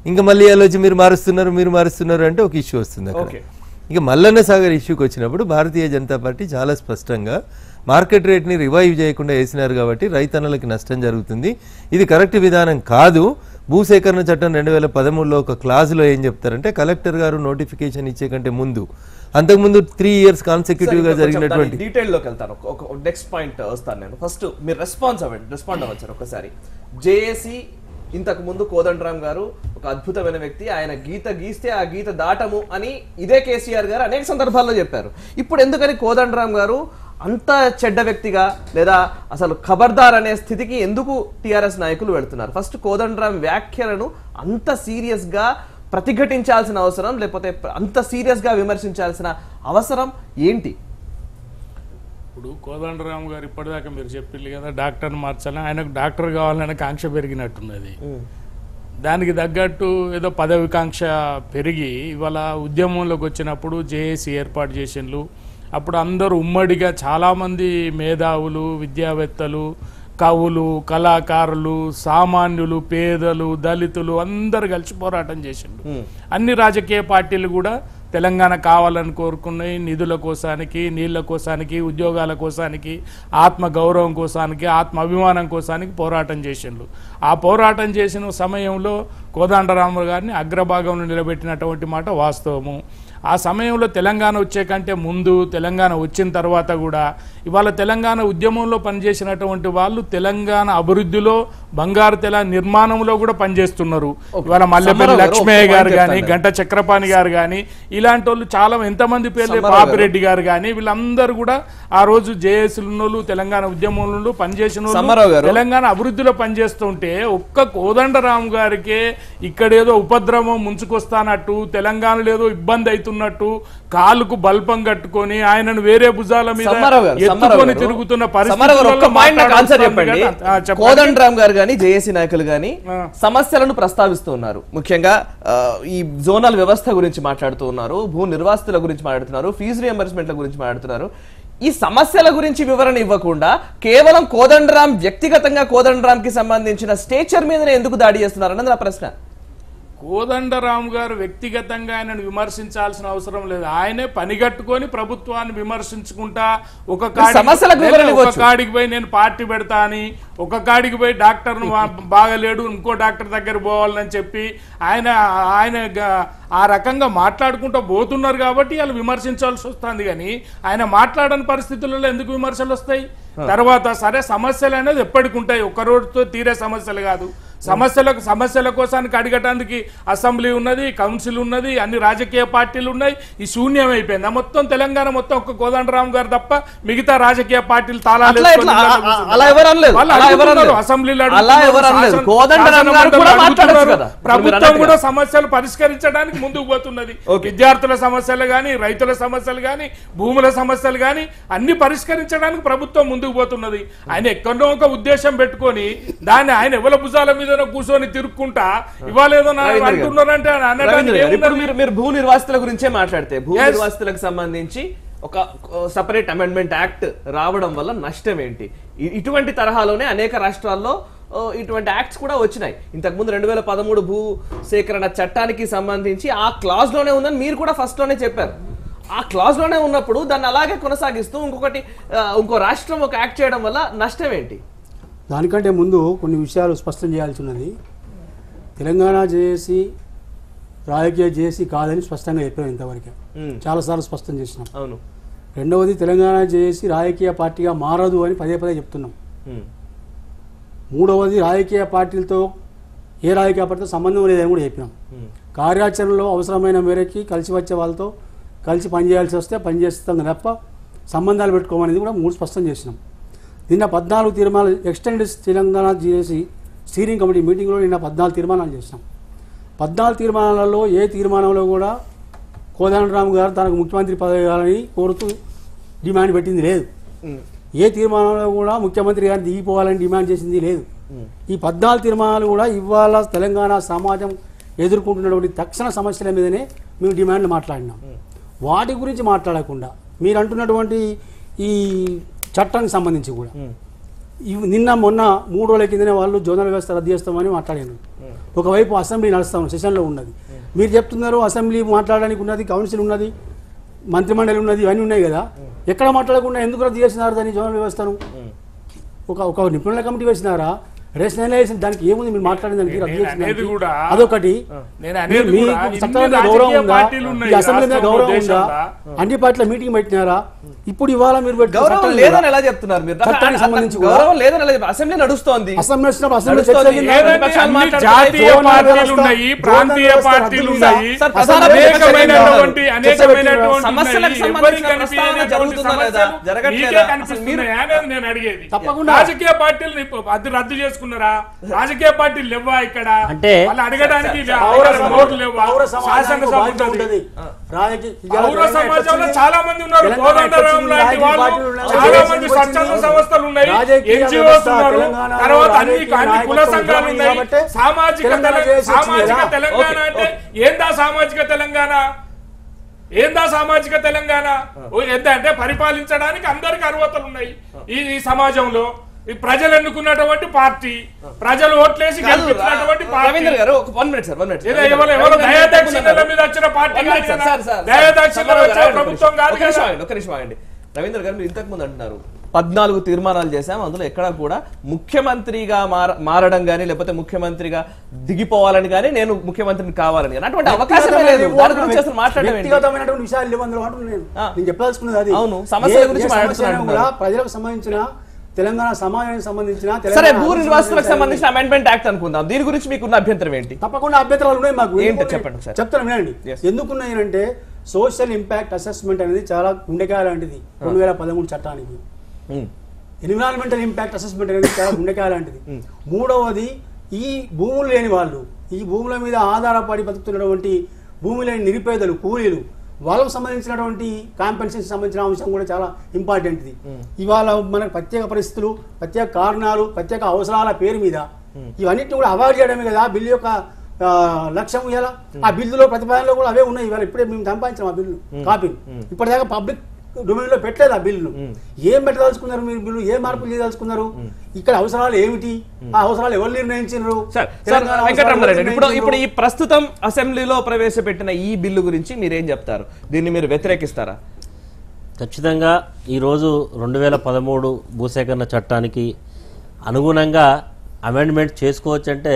ఇంకా మళ్ళీ వాళ్ళు వచ్చి మీరు మారుస్తున్నారు మీరు మారుస్తున్నారు అంటే ఒక ఇష్యూ వస్తుంది అక్కడ Okay. ఇక మల్లన్న సాగర్ ఇష్యూకి వచ్చినప్పుడు భారతీయ జనతా పార్టీ చాలా స్పష్టంగా మార్కెట్ రేట్ని రివైవ్ చేయకుండా వేసినారు కాబట్టి రైతన్నలకి నష్టం జరుగుతుంది ఇది కరెక్ట్ విధానం కాదు భూసేకరణ చట్టం రెండు వేల పదమూడులో ఒక క్లాజులో ఏం చెప్తారంటే కలెక్టర్ గారు నోటిఫికేషన్ ఇచ్చే కంటే ముందు అంతకుముందు త్రీ ఇయర్స్ కాన్సెక్యూటివ్గా జరిగినటువంటి డీటెయిల్ లోకి వెళ్తాను ఒక- ఒక నెక్స్ట్ పాయింట్ వస్తాను నేను ఫస్ట్ మీరు రెస్పాన్స్ అవ్వండి రెస్పాండ్ అవ్వచ్చు ఒకసారి జేఏసీ ఇంతకు ముందు కోదండరామ్ గారు ఒక అద్భుతమైన వ్యక్తి ఆయన గీత గీస్తే ఆ గీత దాటము అని ఇదే కేసీఆర్ గారు అనేక సందర్భాల్లో చెప్పారు ఇప్పుడు ఎందుకని కోదండరామ్ గారు అంత చెడ్డ వ్యక్తిగా లేదా అసలు ఖబర్దార్ అనే స్థితికి ఎందుకు టిఆర్ఎస్ నాయకులు వెళ్తున్నారు ఫస్ట్ కోదండరామ్ వ్యాఖ్యలను అంత సీరియస్ గా ప్రతిఘటించాల్సిన అవసరం లేకపోతే అంత సీరియస్ గా విమర్శించాల్సిన అవసరం ఏంటి ఇప్పుడు కోదండరామ్ గారు ఇప్పటిదాకా మీరు చెప్పింది కదా డాక్టర్ మార్చాలని ఆయనకు డాక్టర్ కావాలనే కాంక్ష పెరిగినట్టున్నది దానికి తగ్గట్టు ఏదో పదవికాంక్ష పెరిగి ఇవాళ ఉద్యమంలోకి వచ్చినప్పుడు జేఏసీ ఏర్పాటు చేసిండ్రు అప్పుడు అందరూ ఉమ్మడిగా చాలామంది మేధావులు విద్యావేత్తలు కవులు కళాకారులు సామాన్యులు పేదలు దళితులు అందరు కలిసి పోరాటం చేసిండ్రు అన్ని రాజకీయ పార్టీలు కూడా తెలంగాణ కావాలని కోరుకున్నాయి నిధుల కోసానికి నీళ్ల కోసానికి ఉద్యోగాల కోసానికి ఆత్మ గౌరవం కోసానికి ఆత్మ అభిమానం కోసానికి పోరాటం చేసిండ్రు ఆ పోరాటం చేసిన సమయంలో కోదండరామ గారిని అగ్రభాగంలో నిలబెట్టినటువంటి మాట వాస్తవము ఆ సమయంలో తెలంగాణ వచ్చే కంటే ముందు తెలంగాణ వచ్చిన తర్వాత కూడా ఇవాళ తెలంగాణ ఉద్యమంలో పనిచేసినటువంటి వాళ్ళు తెలంగాణ అభివృద్ధిలో బంగారు తెల నిర్మాణంలో కూడా పనిచేస్తున్నారు ఇవాళ మల్లెపల్లి సమ్మారావు గారు లక్ష్మయ్య ఒక గారు point కానీ చెప్తాను. గంట చక్రపాణి గారు కానీ ఇలాంటి వాళ్ళు చాలా ఎంతమంది పేర్లు సమ్మారావు గారు. పాపిరెడ్డి గారు కానీ వీళ్ళందరూ కూడా ఆ రోజు జేఏసీలు ఉన్నోళ్ళు తెలంగాణ ఉద్యమంలో పనిచేసిన సమ్మారావు వాళ్ళు గారు. తెలంగాణ అభివృద్ధిలో పనిచేస్తుంటే ఒక్క కోదండరామ్ గారికే ఇక్కడేదో ఉపద్రవం ముంచుకొస్తానట్టు తెలంగాణలో ఏదో ఇబ్బంది అవుతున్నట్టు కాలుకు బల్పం కట్టుకొని ఆయనను వేరే భుజాల మీద సమ్మారావు గారు, సమ్మారావు ఎత్తుకొని గారు. తిరుగుతున్న సమ్మారావు గారు, ఒక్క పాయింట్ నాకు ఆన్సర్ మాట్లాడుతున్నారు చెప్పండి కదా. ఆ, చెప్పండి. కోదండరామ్ గారు కానీ జేఏసీ నాయకులు కానీ ఆ. సమస్యలను ప్రస్తావిస్తూ ఉన్నారు ముఖ్యంగా ఆ, ఈ జోనల్ వ్యవస్థ గురించి మాట్లాడుతూ ఉన్నారు భూ నిర్వాసితుల గురించి మాట్లాడుతున్నారు ఫీజు రియంబర్స్మెంట్ల గురించి మాట్లాడుతున్నారు ఈ సమస్యల గురించి వివరణ ఇవ్వకుండా కేవలం కోదండరామ్ వ్యక్తిగతంగా కోదండరామ్ కి సంబంధించిన స్టేచర్ మీదనే ఎందుకు దాడి చేస్తున్నారు అన్నది నా ప్రశ్న కోదండరామ్ గారు వ్యక్తిగతంగా ఆయనను విమర్శించాల్సిన అవసరం లేదు ఆయనే పనిగట్టుకొని ప్రభుత్వాన్ని విమర్శించుకుంటా ఒక కాడికి- సమస్యలకు వివరణ ఒక ఇవ్వచ్చు. కాడికి పోయి నేను పార్టీ పెడతా అని ఒక కాడికి పోయి డాక్టర్ బాగలేడు ఇంకో డాక్టర్ దగ్గర పోవాలని చెప్పి ఆయన ఆయన గ- ఆ రకంగా మాట్లాడుకుంటూ పోతున్నారు కాబట్టి వాళ్ళు విమర్శించాల్సి వస్తుంది కానీ ఆయన మాట్లాడని పరిస్థితులలో ఎందుకు విమర్శలు వస్తాయి తర్వాత సరే సమస్యలు అనేది ఎప్పటికి ఉంటాయి ఒక్క రోజుతో తీరే సమస్యలు కాదు సమస్యలకు సమస్యల కోసానికి అడగటానికి అసెంబ్లీ ఉన్నది కౌన్సిల్ ఉన్నది అన్ని రాజకీయ పార్టీలు ఉన్నాయి ఈ శూన్యం అయిపోయింది ఆ మొత్తం తెలంగాణ మొత్తం ఒక్క కోదండరామ్ గారు తప్ప మిగతా రాజకీయ పార్టీలు తాళాలు అట్లా వేసుకొని ఎట్లా? ఇళ్ళలో ఆ- ఆ- కూర్చున్నారు. అలా ఎవరు అనలేదు. వాళ్ళు అలా ఎవరు అడుగుతున్నారు. అనలేదు. అసెంబ్లీలో అలా అడుగుతున్నారు. ఎవరు అనలేదు. శాసన- కోదండరామ్ గారు శాసనమండలిలో కూడా మాట్లాడొచ్చు అడుగుతున్నారు. కదా. మీరు ప్రభుత్వం అన్నట్టుగా. కూడా సమస్యలు పరిష్కరించడానికి ముందుకు పోతున్నది విద్యార్థుల సమస్యలు గాని రైతుల సమస్యలు గాని భూముల సమస్యలు గాని అన్ని పరిష్కరించడానికి ప్రభుత్వం ముందుకు పోతున్నది ఆయన ఎక్కడో ఒక ఉద్దేశం పెట్టుకొని దాన్ని ఆయన ఎవల భుజాల మీద కూర్చొని తిరుక్కుంటా ఇవాళ ఏదో నా- రవీంద్ర గారు. అంటున్నారంటే ఆయన అనడానికి రవీంద్ర గారు, ఇప్పుడు ఏమున్నది? మీరు మీరు భూ నిర్వాసితుల గురించే మాట్లాడితే భూ Yes. నిర్వాసితులకు సంబంధించి ఒక సపరేట్ అమెండ్మెంట్ యాక్ట్ రావడం వల్ల నష్టం ఏంటి ఇ- ఇటువంటి తరహాలోనే అనేక రాష్ట్రాల్లో ఆ, ఇటువంటి యాక్ట్స్ కూడా వచ్చినాయి ఇంతకుముందు రెండు వేల పదమూడు భూ సేకరణ చట్టానికి సంబంధించి ఆ క్లాజ్ లోనే ఉందని మీరు కూడా ఫస్ట్ లోనే చెప్పారు ఆ క్లాజ్ లోనే ఉన్నప్పుడు దాన్ని అలాగే కొనసాగిస్తూ ఇంకొకటి ఆ, ఇంకో రాష్ట్రం ఒక యాక్ట్ చేయడం వల్ల నష్టం ఏంటి దానికంటే ముందు కొన్ని విషయాలు స్పష్టం చేయాల్సి ఉన్నది తెలంగాణ జేఏసీ రాజకీయ జేఏసీ కాదని స్పష్టంగా చెప్పాం ఇంతవరకు ఉమ్, చాలాసార్లు స్పష్టం చేసినాం అవును రెండవది తెలంగాణ జేఏసీ రాజకీయ పార్టీగా మారదు అని పదే పదే చెప్తున్నాం ఉమ్, మూడవది రాజకీయ పార్టీలతో ఏ రాజకీయ పార్టీతో సంబంధం లేదని కూడా చెప్పినాం ఉమ్. కార్యాచరణలో అవసరమైన మేరకి కలిసి వచ్చే వాళ్ళతో కలిసి పనిచేయాల్సి వస్తే పనిచేస్తాం తప్ప సంబంధాలు పెట్టుకోమనేది కూడా మూడు స్పష్టం చేసినాం నిన్న పద్నాలుగు తీర్మానాలు ఎక్స్టెండెడ్ తెలంగాణ చేసి స్టీరింగ్ కమిటీ మీటింగ్లో నిన్న పద్నాలుగు తీర్మానాలు చేసినాం పద్నాలుగు తీర్మానాలలో ఏ తీర్మానంలో కూడా కోదండరామ్ గారు తనకు ముఖ్యమంత్రి పదవి కావాలని కోరుతూ డిమాండ్ పెట్టింది లేదు ఉమ్. ఏ తీర్మానంలో కూడా ముఖ్యమంత్రి గారిని దిగిపోవాలని డిమాండ్ చేసింది లేదు ఈ పద్నాలుగు తీర్మానాలు కూడా ఇవాళ తెలంగాణ సమాజం ఎదుర్కొంటున్నటువంటి తక్షణ సమస్యల మీదనే మేము డిమాండ్లు మాట్లాడినాం వాటి గురించి మాట్లాడకుండా మీరు అంటున్నటువంటి ఈ చట్టానికి సంబంధించి కూడా ఇవ్- నిన్న మొన్న మూడు రోజుల కిందనే వాళ్ళు జోనల్ వ్యవస్థ రద్దు చేస్తామని మాట్లాడారు ఒకవైపు అసెంబ్లీ నడుస్తాం సెషన్లో ఉన్నది మీరు చెప్తున్నారు అసెంబ్లీ మాట్లాడడానికి ఉన్నది కౌన్సిల్ ఉన్నది మంత్రిమండలి ఉన్నది ఇవన్నీ ఉన్నాయి కదా ఎక్కడ మాట్లాడకుండా ఎందుకు రద్దు చేసినారు దాన్ని జోనల్ వ్యవస్థను ఒక ఒక నిపుణుల కమిటీ వేసినారా రేషనలైజేషన్ దానికి ఏముంది మీరు మాట్లాడిన దానికి రద్దు నేను చేసిన అనేది దానికి? కూడా అదొకటి నేను అనేది మీ- కూడా మీకు ఇన్ని చట్టం మీద రాజకీయ గౌరవం ఉందా పార్టీలు ఉన్నాయి ఈ అసెంబ్లీ మీద రాష్ట్రంలో, గౌరవం ఉందా దేశంలో. అన్ని పార్టీల మీటింగ్ పెట్టినారా ఇప్పుడు ఇవాళ మీరు పెట్టిన గౌరవం చట్టం లేదని మీద ఎలా చెప్తున్నారు మీరు చట్టానికి సంబంధించి కూడా- గౌరవం లేదని ఎలా చెప్తున్నారు? అసెంబ్లీ నడుస్తోంది అసెంబ్లీ వచ్చినప్పుడు అసెంబ్లీ చర్చ నడుస్తోంది. జరిగిందా? ఏదండి? ఏదండి? ప్రతిపక్షాలు అన్ని మాట్లాడుతున్నాయి. జాతీయ జోనల్ పార్టీలు వ్యవస్థ, ఉన్నాయి జోనల్ ప్రాంతీయ వ్యవస్థ పార్టీలు రద్దు ఉన్నాయి చేశారు. సార్, అసెంబ్లీ ప్రధాన చర్చ అనేకమైనటువంటి జరిగిందా? అనేకమైనటువంటి సమస్యలకు ఉన్నాయి. సంబంధించిన ఎవరికి ప్రస్తావన కనిపించేటువంటి జరుగుతుందా లేదా? సమస్యలు జరగట్లేదా? మీకే అసలు మీరు- కనిపిస్తున్నాయా అనేది నేను అడిగేది తప్పకుండా. రాజకీయ పార్టీలు అది రద్దు చేసుకున్నారా రాజకీయ పార్టీలు లేవా ఇక్కడ అంటే వాళ్ళు అడగడానికి పౌర ఇక్కడ సమాజం- నోట్లు లేవా పౌర సమాజానికి శాసనసభ బాధ్యత ఉంటుంది. ఉంటుంది. రాజకీయ- ఇవాళ పౌర తెలంగాణ సమాజంలో ఎట్లా చాలా మంది ఉన్నారు తెలంగాణ కోదండరాం ఎట్లా లాంటి రాజకీయ వాళ్ళు పార్టీలు ఉన్నాయి. చాలా రాజకీయ మంది వచ్చింది. స్వచ్ఛంద సంస్థలు ఉన్నాయి రాజకీయ ఎన్జిఓస్ వ్యవస్థ ఉన్నారు తెలంగాణలో తర్వాత అన్ని రాజకీయ అన్ని కుల నాయకత్వం సంఘాలు ఉంది ఉన్నాయి కాబట్టి సామాజిక తెలంగాణ తెల- చేసి వచ్చింది సామాజిక కదా. తెలంగాణ ఓకే, అంటే ఏందా సామాజిక తెలంగాణ ఏందా సామాజిక తెలంగాణ ఓ ఎంత అంటే పరిపాలించడానికి అందరికి అర్హతలు ఉన్నాయి ఈ ఈ సమాజంలో ఈ ప్రజలు ఎన్నుకున్నటువంటి పార్టీ ప్రజలు ఓట్లేసి కాదు, గెలిపించినటువంటి రా- పార్టీ రవీంద్ర గారు ఒక one minute sir one minute ఏదో ఎవరో ఎవరో దయాదక్షిణల మీద వచ్చిన పార్టీ One minute, కాదు sir, కదా. sir, sir, దయాదక్షిణలు సమారావు వచ్చిన గారు, ఒక ప్రభుత్వం నిమిషం, కాదు ఒక నిమిషం కదా. ఆగండి, ఒక నిమిషం ఆగండి రవీంద్ర గారు మీరు ఇంతకు ముందు అంటున్నారు పద్నాలుగు తీర్మానాలు చేశాం అందులో ఎక్కడ కూడా ముఖ్యమంత్రిగా మార మారడం కానీ లేకపోతే ముఖ్యమంత్రిగా దిగిపోవాలని కానీ నేను ముఖ్యమంత్రిని కావాలని కానీ అటువంటి అవకాశమే లేదు దాని గురించి అసలు మాట్లాడడం ఏంటి? వ్యక్తిగతమైనటువంటి విషయాలు లేవు అందులో అంటున్నాను నేను ఆ. నేను చెప్పదలుచుకున్నది అది అవును, సమస్యల ఏ- గురించి ఏ సమస్య మాట్లాడుతున్నారు అయినా కూడా ప్రజలకు సంబంధించిన తెలంగాణ సమాజానికి సంబంధించిన సరే తెలంగాణ భూ అభివృద్ధికి నిర్వాసితులకు సంబంధించిన అమెండ్మెంట్ యాక్ట్ అనుకుందాం దీని గురించి మీకున్న అభ్యంతరం ఏంటి తప్పకుండా అభ్యంతరాలు ఉన్నాయి మాకు ఏంటో ఎందుకు- చెప్పండి ఒకసారి. చెప్తాను వినండి Yes. ఎందుకున్నాయంటే సోషల్ ఇంపాక్ట్ అసెస్మెంట్ అనేది చాలా గుండెకాయ లాంటిది రెండు వేల పదమూడు చట్టానికి ఉమ్. ఎన్విరాన్మెంటల్ ఇంపాక్ట్ అసెస్మెంట్ అనేది చాలా గుండెకాయ లాంటిది మూడవది ఈ భూములు లేని వాళ్ళు ఈ భూముల మీద ఆధారపడి బతుకుతున్నటువంటి భూమి లేని నిరుపేదలు కూలీలు వాళ్ళకు సంబంధించినటువంటి కాంపెన్సేషన్ సంబంధించిన అంశం కూడా చాలా ఇంపార్టెంట్ది ఇవాళ మనకు ప్రత్యేక పరిస్థితులు ప్రత్యేక కారణాలు ప్రత్యేక అవసరాల పేరు మీద ఇవన్నిటిని కూడా అవాయిడ్ చేయడమే కదా ఆ బిల్లు యొక్క ఆ, లక్ష్యం ఇలా ఆ బిల్లులో ప్రతిపాదనలో కూడా అవే ఉన్నాయి ఇవాళ ఇప్పుడే మేము సంపాదించాం ఆ బిల్లు కాపీ ఇప్పటిదాకా పబ్లిక్ డొమైన్ లో పెట్టలేదు ఆ బిల్లును ఏం పెట్టదలుచుకున్నారు మీరు బిల్లు ఏ మార్పులు చేయదలుచుకున్నారు ఇక్కడ అవసరాలు ఏమిటి ఆ అవసరాలు ఎవరు నిర్ణయించారు సార్ సార్ వెంకటరమణారెడ్డి ఇప్పుడు ఇప్పుడు ఈ ప్రస్తుతం అసెంబ్లీలో ప్రవేశపెట్టిన ఈ బిల్లు గురించి మీరేం చెప్తారు దీన్ని మీరు వ్యతిరేకిస్తారా ఖచ్చితంగా ఈరోజు రెండు వేల పదమూడు భూసేకరణ చట్టానికి అనుగుణంగా అమెండ్మెంట్ చేసుకోవచ్చు అంటే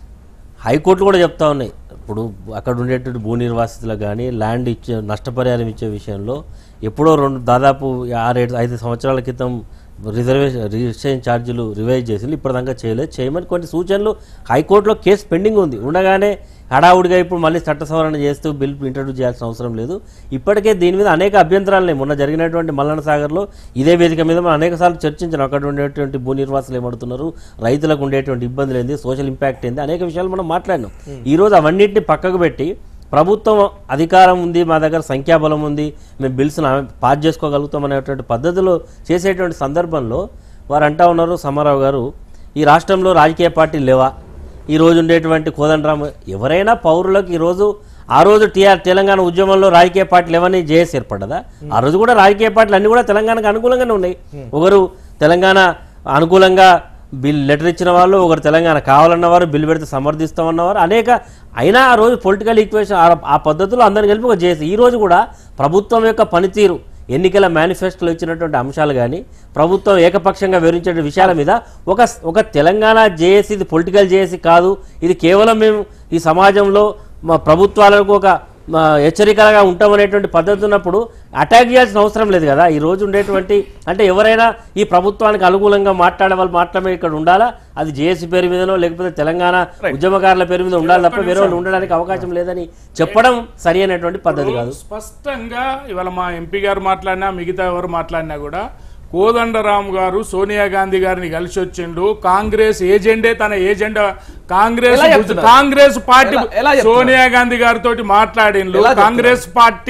హైకోర్టు కూడా చెప్తా ఉన్నాయి ఇప్పుడు అక్కడ ఉండేటువంటి భూ నిర్వాసితులకు కానీ ల్యాండ్ ఇచ్చే నష్టపరిహారం ఇచ్చే విషయంలో ఎప్పుడో రెండు దాదాపు ఆరేడు ఐదు సంవత్సరాల క్రితం రిజర్వేషన్ రిజిస్ట్రేషన్ ఛార్జీలు రివైజ్ చేసి ఇప్పటిదాకా చేయలేదు చేయమని కొన్ని సూచనలు హైకోర్టులో కేసు పెండింగ్ ఉంది ఉండగానే హడావుడిగా ఇప్పుడు మళ్ళీ చట్ట సవరణ చేస్తూ బిల్ ఇంట్రడ్యూస్ చేయాల్సిన అవసరం లేదు ఇప్పటికే దీని మీద అనేక అభ్యంతరాలు ఉన్నాయి మొన్న జరిగినటువంటి మల్లన్న సాగర్లో ఇదే వేదిక మీద మనం అనేక సార్లు చర్చించాం అక్కడ ఉండేటువంటి భూ నిర్వాసులు ఏమడుతున్నారు రైతులకు ఉండేటువంటి ఇబ్బందులు ఏంది సోషల్ ఇంపాక్ట్ ఏంది అనేక విషయాలు మనం మాట్లాడినాం ఈ రోజు అవన్నింటిని పక్కకు పెట్టి ప్రభుత్వం అధికారం ఉంది మా దగ్గర సంఖ్యాబలం ఉంది మేము బిల్స్ పాస్ చేసుకోగలుగుతాం అనేటువంటి పద్ధతిలో చేసేటువంటి సందర్భంలో వారు అంటా ఉన్నారు సమారావు గారు ఈ రాష్ట్రంలో రాజకీయ పార్టీలు లేవా ఈ రోజు ఉండేటువంటి కోదండరామ్ ఎవరైనా పౌరులకు ఈరోజు ఆ రోజు టీఆర్ తెలంగాణ ఉద్యమంలో రాజకీయ పార్టీలు ఏమని జేఎస్ ఏర్పడ్డదా ఆ రోజు కూడా రాజకీయ పార్టీలు అన్ని కూడా తెలంగాణకు అనుకూలంగానే ఉన్నాయి ఒకరు తెలంగాణ అనుకూలంగా బిల్ లెటర్ ఇచ్చిన వాళ్ళు ఒకరు తెలంగాణ కావాలన్నవారు బిల్ పెడితే సమర్థిస్తామన్నవారు అనేక అయినా ఆ రోజు పొలిటికల్ ఈక్వేషన్ ఆ పద్ధతిలో అందరిని కలిపి ఒక జేఎస్ ఈ రోజు కూడా ప్రభుత్వం యొక్క పనితీరు ఎన్నికల మేనిఫెస్టోలో ఇచ్చినటువంటి అంశాలు కానీ ప్రభుత్వం ఏకపక్షంగా వివరించే విషయాల మీద ఒక ఒక తెలంగాణ జేఏసీ ఇది పొలిటికల్ జేఏసీ కాదు ఇది కేవలం మేము ఈ సమాజంలో మా ప్రభుత్వాలకు ఒక మా హెచ్చరికలుగా ఉంటామనేటువంటి పద్ధతి ఉన్నప్పుడు అటాక్ చేయాల్సిన అవసరం లేదు కదా ఈ రోజు ఉండేటువంటి అంటే ఎవరైనా ఈ ప్రభుత్వానికి అనుకూలంగా మాట్లాడే వాళ్ళు మాత్రమే ఇక్కడ ఉండాలా అది జేఏసీ పేరు మీదనో లేకపోతే తెలంగాణ ఉద్యమకారుల పేరు మీద ఉండాలి తప్ప వేరే వాళ్ళు ఉండడానికి అవకాశం లేదని చెప్పడం సరి అయినటువంటి పద్ధతి కాదు స్పష్టంగా ఇవాళ మా ఎంపీ గారు మాట్లాడినా మిగతా ఎవరు మాట్లాడినా కూడా కోదండరామ్ గారు సోనియా గాంధీ గారిని కలిసి వచ్చిండు కాంగ్రెస్ ఏజెండే తన ఏజెండా కాంగ్రెస్ ఎలా చెప్తున్నారు? కాంగ్రెస్ పార్టీ ఎలా- ఎలా చెప్తున్నారు? సోనియా గాంధీ గారితో మాట్లాడిండు ఎలా చెప్తున్నారు? కాంగ్రెస్ పార్టీ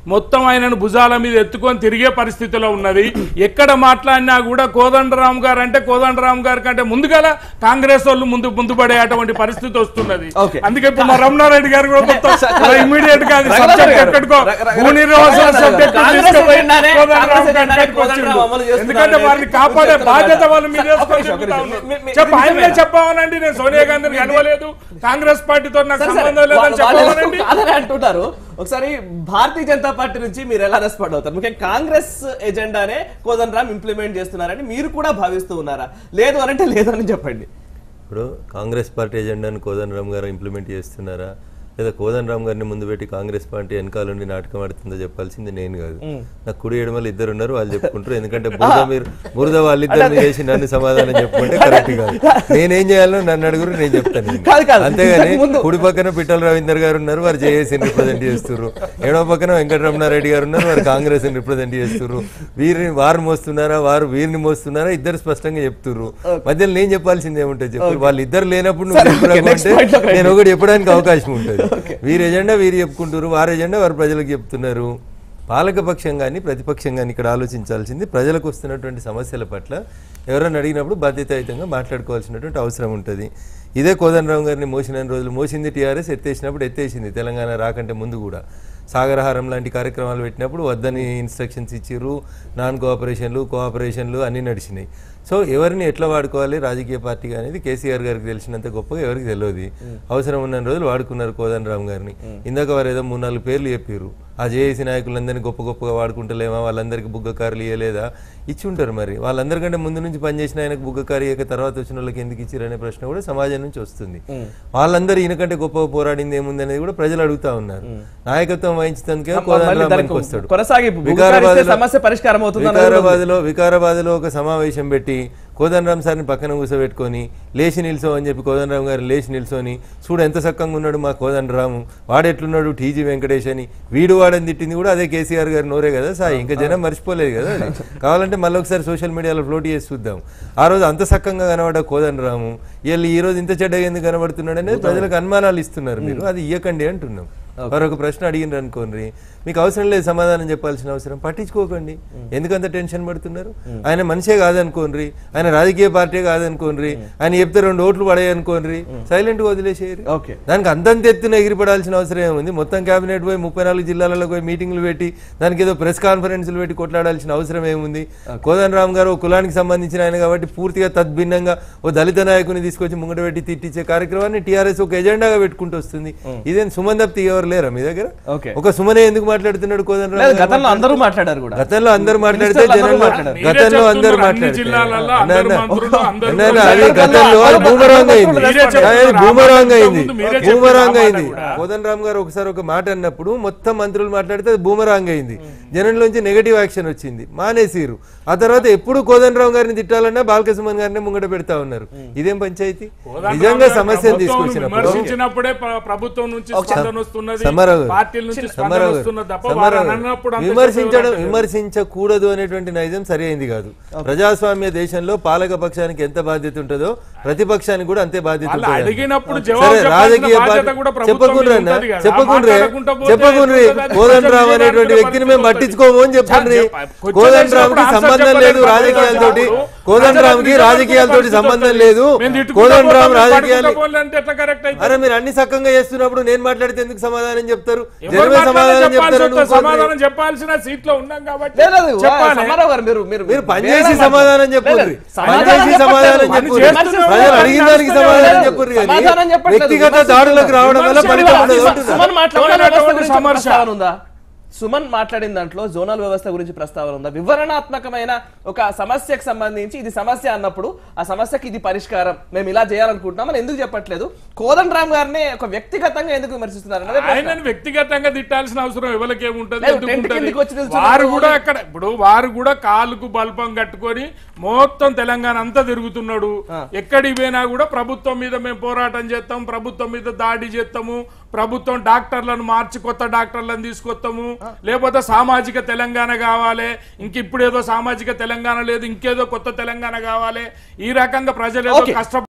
మొత్తం ఆయనను భుజాల మీద ఎత్తుకొని తిరిగే పరిస్థితిలో ఉన్నది ఎక్కడ మాట్లాడినా కూడా కోదండరామ్ గారు అంటే కోదండరామ్ గారి కంటే ముందుగా కాంగ్రెస్ వాళ్ళు ముందు ముందు పడే అటువంటి పరిస్థితి వస్తున్నది Okay. అందుకే ఇప్పుడు మా రమణారెడ్డి గారు కూడా మొత్తం ఇమీడియట్ గా అది రఘునాథ్ సబ్జెక్ట్ గారు, ఎక్కడికో రఘ- రఘ- భూ నిర్వాసన రఘునాథ్ గారు, సబ్జెక్ట్ కాంగ్రెస్ తీసుకుపోయి ఎజెండానే- కోదండరామ్ కాంగ్రెస్ గారి ఎజెండానే కాడికి కోదండరామ్ వచ్చిండు. అమలు చేస్తున్నారు ఎందుకంటే అనేది వారిని కాపాడే చెప్తున్నారు బాధ్యత కదా. వాళ్ళ మీద ఒక వేసుకొని నిమిషం, ఒక తిరుగుతా నిమిషం. ఉన్నారు. మీ- మీ- చెప్పు, మీ- ఆయననే మీ- చెప్పామనండి నేను సోనియా గాంధీని కలవలేదు కాంగ్రెస్ పార్టీతో నాకు సరే, సరే. సంబంధం లేదని వాళ్ళు- వాళ్ళు చెప్పామనండి కాదని అంటుంటారు ఒకసారి భారతీయ జనతా పార్టీ నుంచి మీరు ఎలా రెస్పాండ్ అవుతారు ముఖ్యంగా కాంగ్రెస్ ఎజెండానే కోదండరామ్ ఇంప్లిమెంట్ చేస్తున్నారని మీరు కూడా భావిస్తూ ఉన్నారా లేదు అనంటే లేదు అని చెప్పండి ఇప్పుడు కాంగ్రెస్ పార్టీ ఎజెండాను కోదండరామ్ గారు ఇంప్లిమెంట్ చేస్తున్నారా లేదా కోదండరామ్ గారిని ముందు పెట్టి కాంగ్రెస్ పార్టీ వెనకాల నుండి నాటకం ఆడుతుందో చెప్పాల్సింది నేను కాదు నాకు కుడి ఎడమలు ఇద్దరు ఉన్నారు వాళ్ళు చెప్పుకుంటారు ఎందుకంటే బురద మీరు బురద వాళ్ళిద్దరిని చేసి నన్ను సమాధానం చెప్పుకుంటే కరెక్ట్ కాదు నేనేం చేయాలో నన్ను అడుగురు నేను చెప్తాను కాదు, కాదు. అంతేగాని ముందు- కుడి పక్కన పిట్టల రవీందర్ గారు ఉన్నారు వారు జేఏసీని రిప్రజెంట్ చేస్తున్నారు ఎడమ పక్కన వెంకటరమణారెడ్డి గారు ఉన్నారు వారు కాంగ్రెస్ రిప్రజెంట్ చేస్తున్నారు వీరిని వారు మోస్తున్నారా వారు వీరిని మోస్తున్నారా ఇద్దరు స్పష్టంగా చెప్తున్నారు మధ్యలో నేను చెప్పాల్సింది ఏముంటుంది చెప్పు వాళ్ళు ఇద్దరు లేనప్పుడు నువ్వు సరే, చెప్పినావు okay, next అంటే point లోకి రండి. నేను ఒకటి చెప్పడానికి అవకాశం ఉంటుంది వీరి ఎజెండా వీరు చెప్పుకుంటారు వారి ఎజెండా వారు ప్రజలకు చెప్తున్నారు పాలకపక్షం కానీ ప్రతిపక్షం కానీ ఇక్కడ ఆలోచించాల్సింది ప్రజలకు వస్తున్నటువంటి సమస్యల పట్ల ఎవరైనా అడిగినప్పుడు బాధ్యతాయుతంగా మాట్లాడుకోవాల్సినటువంటి అవసరం ఉంటుంది ఇదే కోదండరావు గారిని మోసిన రోజులు మోసింది టీఆర్ఎస్ ఎత్తేసినప్పుడు ఎత్తేసింది తెలంగాణ రాకంటే ముందు కూడా సాగరహారం లాంటి కార్యక్రమాలు పెట్టినప్పుడు వద్దని ఇన్స్ట్రక్షన్స్ ఇచ్చిర్రు నాన్ కోఆపరేషన్లు కోఆపరేషన్లు అన్నీ నడిచినాయి సో ఎవరిని ఎట్లా వాడుకోవాలి రాజకీయ పార్టీగా అనేది కేసీఆర్ గారికి తెలిసినంత గొప్పగా ఎవరికి తెలియదు అవసరం ఉన్న రోజులు వాడుకున్నారు కోదండరామ్ గారిని ఇందాక వారు ఏదో మూడు నాలుగు పేర్లు చెప్పారు ఆ జేఏసీ నాయకులందరినీ గొప్ప గొప్పగా వాడుకుంటలేమా వాళ్ళందరికీ బుగ్గ కార్లు ఇవ్వలేదా ఇచ్చి ఉంటారు మరి వాళ్ళందరికంటే ముందు నుంచి పనిచేసిన ఆయనకు బుగ్గ కారు ఇయ్యక తర్వాత వచ్చిన వాళ్ళకి ఎందుకు ఇచ్చారనే ప్రశ్న కూడా సమాజం నుంచి వస్తుంది వాళ్ళందరూ ఈయనకంటే గొప్పగా పోరాడింది ఏముంది అనేది కూడా ప్రజలు అడుగుతా ఉన్నారు నాయకత్వం వహించడానికే మళ్ళీ కోదండరామ్ దానికి పనికి వస్తాడు కొనసాగింపు. బుగ్గ వికారాబాద్లో- కారిస్తే సమస్య పరిష్కారం అవుతుందా అన్నది కూడా ఉంది. వికారాబాద్ లో వికారాబాద్ లో ఒక సమావేశం పెట్టి కోదండరామ్ సార్ని పక్కన కూర్చోబెట్టుకొని లేచి నిల్చో అని చెప్పి కోదండరామ్ గారు లేచి నిల్చొని చూడు ఎంత చక్కగా ఉన్నాడు మా కోదండరాము వాడు ఎట్లున్నాడు టీజీ వెంకటేష్ అని వీడు వాడని తిట్టింది కూడా అదే కేసీఆర్ గారి నోరే కదా సాయి ఇంకా జనం మర్చిపోలేదు కదా అది. కావాలంటే మళ్ళీ ఒకసారి సోషల్ మీడియాలో ఫ్లోట్ చేసి చూద్దాం ఆ రోజు అంత చక్కగా కనబడ్డ కోదండరాము వీళ్ళు ఈ రోజు ఇంత చెడ్డగా ఎందుకు కనబడుతున్నాడు అనేది ప్రజలకు అనుమానాలు ఇస్తున్నారు మీరు అది ఇయ్యకండి అంటున్నాం మరొక ప్రశ్న అడిగినారు అనుకోండి మీకు అవసరం లేదు సమాధానం చెప్పాల్సిన అవసరం పట్టించుకోకండి ఎందుకంత టెన్షన్ పడుతున్నారు ఆయన మనిషే కాదనుకోండి ఆయన రాజకీయ పార్టీ కాదనుకోండి ఆయన చెప్తే రెండు ఓట్లు పడాయనుకోండి సైలెంట్ గా వదిలేసేయరు ఓకే దానికి అంతంత ఎత్తున ఎగిరిపడాల్సిన అవసరం ఏముంది మొత్తం కేబినెట్ పోయి ముప్పై నాలుగు జిల్లాలలో పోయి మీటింగ్లు పెట్టి దానికి ఏదో ప్రెస్ కాన్ఫరెన్స్లు పెట్టి కొట్లాడాల్సిన అవసరం ఏముంది కోదండరామ్ గారు ఓ కులానికి సంబంధించిన ఆయన కాబట్టి పూర్తిగా తద్భిన్నంగా ఓ దళిత నాయకుని తీసుకొచ్చి ముంగట పెట్టి తిట్టించే కార్యక్రమాన్ని టీఆర్ఎస్ ఒక ఎజెండాగా పెట్టుకుంటూ వస్తుంది ఇదేం సుమన్ తప్పితే ఎవరు లేరా మీ దగ్గర ఓకే ఒక సుమనే ఎందుకు మాట్లాడుతున్నాడు కోదండరామ్ లేదు, గారు? గతంలో అందరూ మాట్లాడారు కూడా గతంలో అందరు మాట్లాడితే మినిస్టర్లు అందరూ జనంలో మాట్లాడారు. గతంలో మీరే అందరు చెప్తున్నారు, అన్ని మాట్లాడారు జిల్లాలలో అన్న, అందరు అన్న, మంత్రులు, అందరు అన్న, అన్న, మంత్రులు. అది గతంలో అది బూమరాంగ్ అయింది మీరే చెప్తున్నారు, అది బూమరాంగ్ ఆ మాట అయింది ముందు మీరే చెప్పారు, బూమరాంగ్ ఆ మాట అయింది కూడా. కోదండరామ్ గారు ఒకసారి ఒక మాట అన్నప్పుడు మొత్తం మంత్రులు మాట్లాడితే అది బూమరాంగ్ అయింది జనంలోంచి నెగటివ్ యాక్షన్ వచ్చింది మానేసిరు ఆ తర్వాత ఎప్పుడు కోదండరామ్ గారిని తిట్టాలన్నా బాలకసుమన్ గారిని ముంగట పెడతా ఉన్నారు ఇదేం పంచాయతీ నిజంగా సమస్యను తీసుకొచ్చినప్పుడు విమర్శించినప్పుడే ప్ర- ప్రభుత్వం నుంచి స్పందన వస్తున్నది సమారావు గారు. పార్టీల నుంచి స్పందన సమారావు గారు. వస్తున్నది తప్ప సమారావు వాళ్ళు గారు. అన్నప్పుడు అంత విమర్శించడం చెప్పేవాళ్ళు విమర్శించకూడదు అనేటువంటి నైజం సరి అయింది కాదు ప్రజాస్వామ్య దేశంలో పాలక పక్షానికి ఎంత బాధ్యత ఉంటుందో ప్రతిపక్షానికి కూడా అంతే బాధ్యత వాళ్ళు ఉంటుంది అడిగినప్పుడు సరే, జవాబు చెప్పాల్సిన రాజకీయ బాధ్యత పార్టీ కూడా ప్రభుత్వం చెప్పకుండ్రి మీద అన్న ఉంటది కదా. చెప్పకుండ్రి మాట్లాడకుండా పోతే చెప్పకుండ్రి ఎట్లుంటది? అది కోదండరామ్ కొంచెం అనేటువంటి చేయడానికి వ్యక్తిని మేము పరిస్థితి పట్టించుకోము అని చెప్పండి చెప్ప- కొంచెం కోదండరామ్ కి చేసినప్పుడు సంబంధం ఆన్సర్ లేదు చెప్పలేదు రాజకీయాలతోటి ప్రజలకు. కోదండరామ్ కి ప్రజలకు రాజకీయాలతోటి పరిస్థితి సంబంధం వస్తుంది. లేదు మేము తిట్టుకుంటా కోదండరామ్ పోతాం, రాజకీయాలు పడుకుంటా పోలే అంటే ఎట్లా కరెక్ట్ అయితే అరే మీరు అన్ని సక్కంగా చేస్తున్నప్పుడు నేను మాట్లాడితే ఎందుకు సమాధానం చెప్తారు ఎవరు జనమే మాట్లాడినా సమాధానం చెప్పాల్సి చెప్తారు వస్తే నువ్వు సమాధానం చెప్పాల్సిన సీట్ లో ఉన్నాం కాబట్టి లేదు, లేదు, చెప్పాలి. సమారావు గారు మీరు మీరు మీరు పని వేరే చేసి మాట్లాడు- సమాధానం లేదు, చెప్పుర్రి లేదు, పని సమాధానం చేసి సమాధానం చెప్పట్లేదు. చెప్పుర్రి చేస్తున్నారు. ప్రజలు అడిగిన దానికి సమాధానం లేదు, చెప్పుర్రి కానీ సమాధానం చెప్పట్లేదు. వ్యక్తిగత దాడులకు రావడం వల్ల విమర్శ ఫలితం ఉండదు సుమన్- అంటున్నా. సుమన్ మాట్లాడిన జోనల్ వ్యవస్థ అటువంటి గురించి సమస్య. ప్రస్తావన ఉందా సుమన్ మాట్లాడిన దాంట్లో జోనల్ వ్యవస్థ గురించి ప్రస్తావన ఉందా వివరణాత్మకమైన ఒక సమస్యకు సంబంధించి ఇది సమస్య అన్నప్పుడు ఆ సమస్యకి ఇది పరిష్కారం మేము ఇలా చేయాలనుకుంటున్నాం అని ఎందుకు చెప్పట్లేదు కోదండ రామ్ గారిని ఒక వ్యక్తిగతంగా ఎందుకు విమర్శిస్తున్నారు అన్నదే ప్రశ్న. ఆయనను వ్యక్తిగతంగా తిట్టాల్సిన అవసరం ఎవరికి ఏముంటది లేదు, ఎందుకు టెంట్ ఉంటది? కిందికి వచ్చి నిల్చున్నప్పుడు వారు కూడా ఓన్లీ- అక్కడ ఇప్పుడు వారు కూడా కాలుకు బల్పం కట్టుకొని మొత్తం తెలంగాణ అంతా తిరుగుతున్నాడు ఎక్కడికి పోయినా కూడా ప్రభుత్వం మీద మేము పోరాటం చేస్తాం ప్రభుత్వం మీద దాడి చేస్తాము ప్రభుత్వం డాక్టర్లను మార్చి కొత్త డాక్టర్లను తీసుకొస్తాము లేకపోతే సామాజిక తెలంగాణ కావాలి ఇంక ఇప్పుడు ఏదో సామాజిక తెలంగాణ లేదు ఇంకేదో కొత్త తెలంగాణ కావాలి ఈ రకంగా ప్రజలు ఏదో Okay. కష్ట